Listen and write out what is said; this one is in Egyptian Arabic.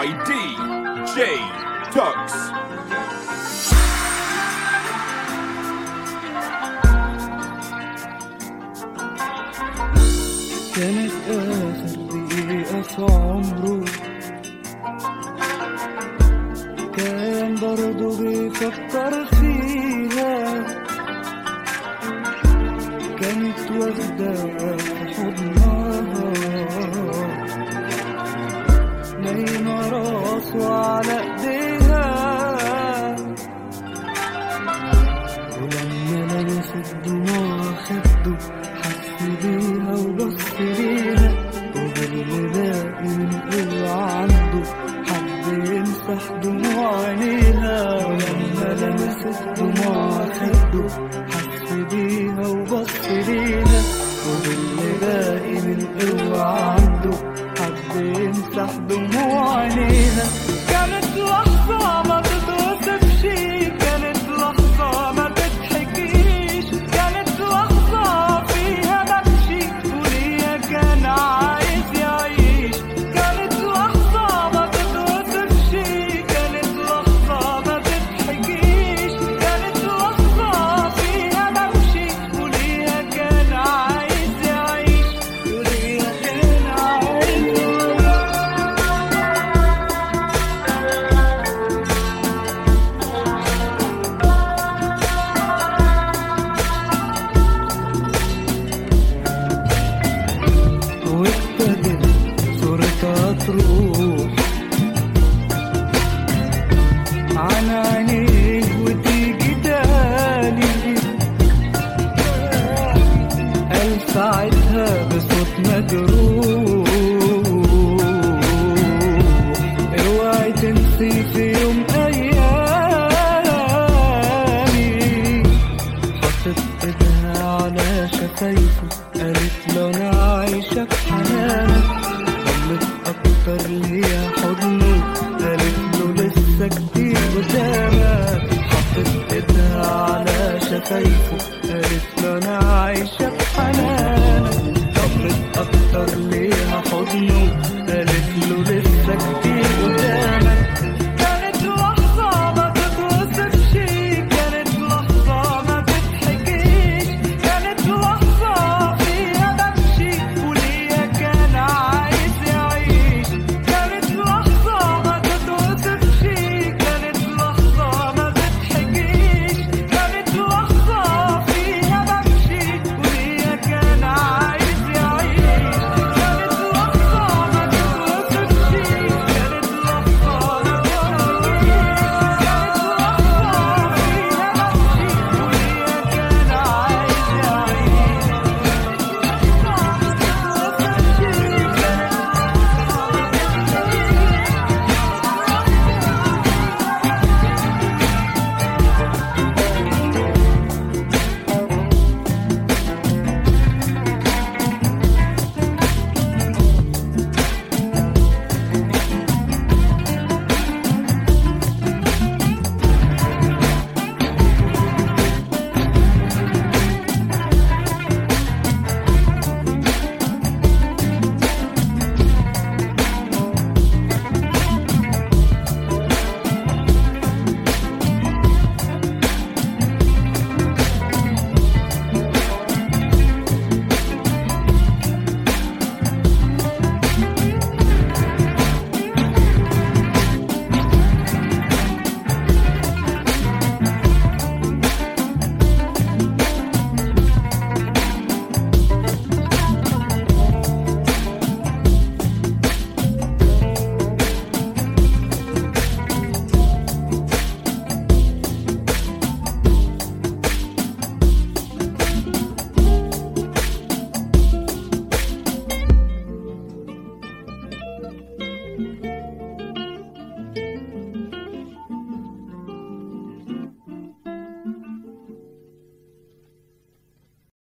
by DJ Tux. كانت آخر دقيقة في عمره كان برضه بيفكر فيها كانت واخدة في حضنها نايمة راسه على ايديها ولما لمست دموع خده حس بيها وبص ليها وباللي باقي من قوة عنده حب يمسح دموع عينيها ولما لمست دموع خده حس بيها وبص ليها وباللي باقي من قوة عنده حب يمسح دموع عينيها كانت لحظة ما تتوصفش كانت لحظة ما تتحكيش كانت لحظة فيها بمشي وليا كان عايز يعيش كانت لحظة ما تتوصفش كانت لحظة ما تتحكيش كانت لحظة فيها بمشي وليا كان عايز يعيش وليا كان عايز يعيش وابتدت صورتها تروح عن عينيه وتيجي تاني قال ساعتها بصوت مجروح اوعي تنسي في يوم ايامي حطت ايدها على شفايفه قالت له انا عايشة في حنانك ضلت اكتر ليا حضنه قالت له لسه كتير قدامك حطت ايدها على شفايفه